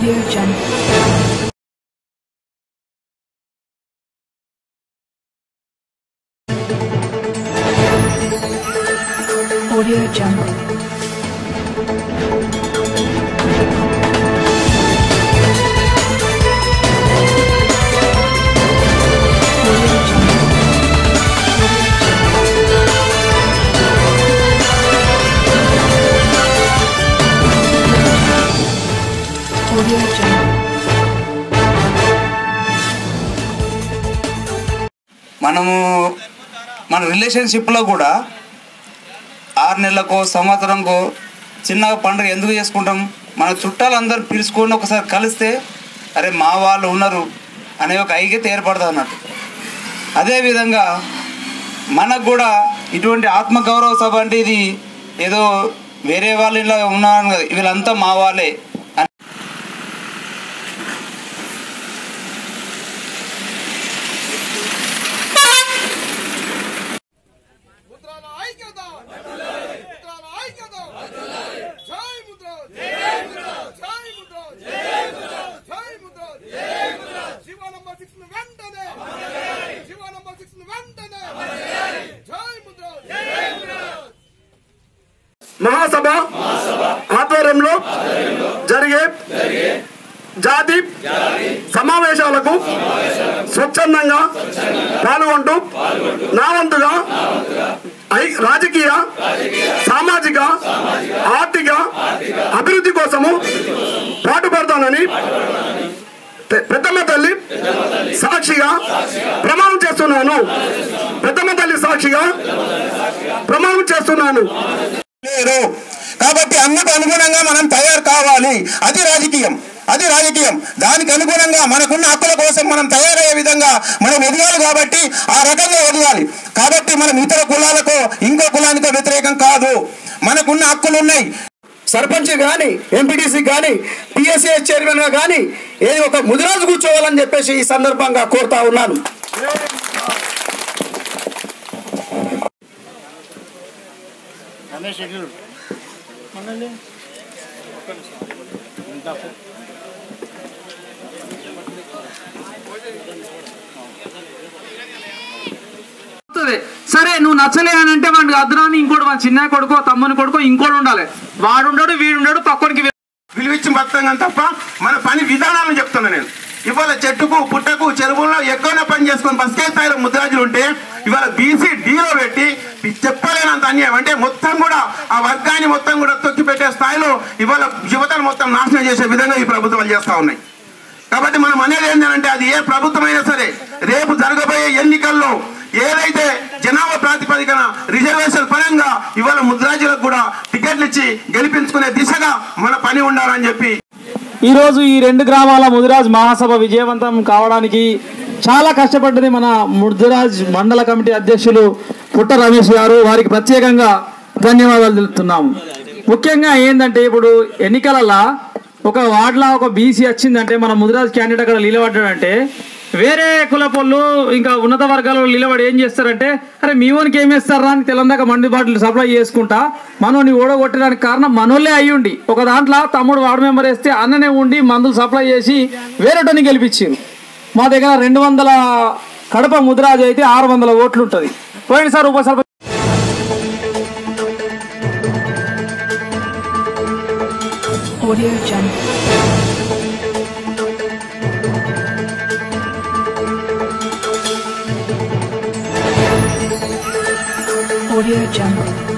Audio Jungle. Audio Jungle. Audio Jungle. Audio Jungle. మనము మన రిలేషన్షిప్లో కూడా ఆరు నెలలకో సంవత్సరంకో చిన్నగా పండుగ ఎందుకు చేసుకుంటాం మన చుట్టాలందరూ పిలుచుకొని ఒకసారి కలిస్తే అరే మా వాళ్ళు ఉన్నారు అనే ఒక ఐక్యత ఏర్పడుతుంది అన్నట్టు అదేవిధంగా మనకు కూడా ఇటువంటి ఆత్మగౌరవ సభ అంటే ఇది ఏదో వేరే వాళ్ళు ఇలా ఉన్నాను కదా వీళ్ళంతా మా వాళ్ళే అని ముద్రాల ఐక్యత ముద్రాల ఐక్యత జై ముద్ర జై ముద్ర జై ముద్ర జై ముద్ర జై ముద్ర జై ముద్ర శివ నంబర్ 6 ను వెంటనే శివ నంబర్ 6 ను వెంటనే జై ముద్ర జై ముద్ర మహాసభ ఆధ్వర్యంలో జరిగే జాతి సమావేశాలకు స్వచ్ఛందంగా పాల్గొంటూ నా వంతుగా ఐ- రాజకీయ సామాజిక ఆర్థిక అభివృద్ధి కోసము పాటుపడతానని పె- పెద్దమ్మ తల్లి సాక్షిగా ప్రమాణం చేస్తున్నాను పెద్దమ్మ తల్లి సాక్షిగా ప్రమాణం చేస్తున్నాను లేరు కాబట్టి అందుకు అనుగుణంగా మనం తయారు కావాలి అది రాజకీయం అది రాజకీయం దానికి అనుగుణంగా మనకున్న హక్కుల కోసం మనం తయారయ్యే విధంగా మనం ఎదగాలి కాబట్టి ఆ రకంగా ఎదగాలి కాబట్టి మనం ఇతర కులాలకు ఇంకో కులానికో వ్యతిరేకం కాదు మనకున్న హక్కులు ఉన్నాయి సర్పంచ్ కానీ ఎంపీటీసీ కానీ పిఎస్ఏ చైర్మన్ గా కానీ ఏది ఒక ముదిరాజు కూర్చోవాలని చెప్పేసి ఈ సందర్భంగా కోరుతా ఉన్నాను వస్తుంది సరే నువ్వు నచ్చలే అని అంటే వాడికి అద్దురాని ఇంకోటి మన చిన్న కొడుకో తమ్ముని కొడుకో ఇంకోటి ఉండాలి వాడు ఉండడు వీడు ఉండడు పక్కనికి విలువిచ్చి బతాం తప్ప మన పని విధానాలను చెప్తున్నా నేను ఇవాళ చెట్టుకు పుట్టకు చెరువుల్లో ఎక్కువనే పని చేసుకొని బస్కే స్థాయిలో ముద్రాజులు ఉంటే ఇవాళ బీసీ డీలో పెట్టి చెప్పలేనంత అన్యాయం అంటే మొత్తం కూడా ఆ వర్గాన్ని మొత్తం కూడా తొక్కి పెట్టే స్థాయిలో ఇవాళ యువతను మొత్తం నాశనం చేసే విధంగా ఈ ప్రభుత్వాలు చేస్తా ఉన్నాయి కాబట్టి మనం అనేది ఏంటంటే అది ఏ ప్రభుత్వం అయినా సరే రేపు జరగబోయే ఎన్నికల్లో ఏదైతే జనాభా ప్రాతిపదికన రిజర్వేషన్ పరంగా ఇవాళ ముద్రాజులకు కూడా టికెట్లు ఇచ్చి గెలిపించుకునే దిశగా మన పని ఉండాలని చెప్పి ఈ రోజు ఈ రెండు గ్రామాల ముదిరాజ్ మహాసభ విజయవంతం కావడానికి చాలా కష్టపడ్డది మన ముదిరాజ్ మండల కమిటీ అధ్యక్షులు పుట్ట రమేష్ గారు వారికి ప్రత్యేకంగా ధన్యవాదాలు తెలుపుతున్నాము ముఖ్యంగా ఏంటంటే ఇప్పుడు ఎన్నికలలో ఒక వార్డులో ఒక బీసీ వచ్చిందంటే మన ముదిరాజ్ క్యాండిడేట్ అక్కడ నిలబడ్డాడంటే వేరే కులపోళ్ళు ఇంకా ఉన్నత వర్గాల వాళ్ళు నిలబడి ఏం చేస్తారంటే అరే మీ ఓనికి ఏం వేస్తారా అని తెలంగాణ మండి బాటిల్ సప్లై చేసుకుంటా మనోని ఓడగొట్టడానికి కారణం మనోళ్ళే అయ్యి ఉండి ఒక దాంట్లో తమ్ముడు వార్డు మెంబర్ వేస్తే అన్ననే ఉండి మందులు సప్లై చేసి వేరేటోని గెలిపించారు మా దగ్గర రెండు వందల కడప ముద్రాజు అయితే ఆరు వందల ఓట్లు ఉంటుంది పోయింది సార్ ఉప sarpanch Audio Jungle. Audio Jungle.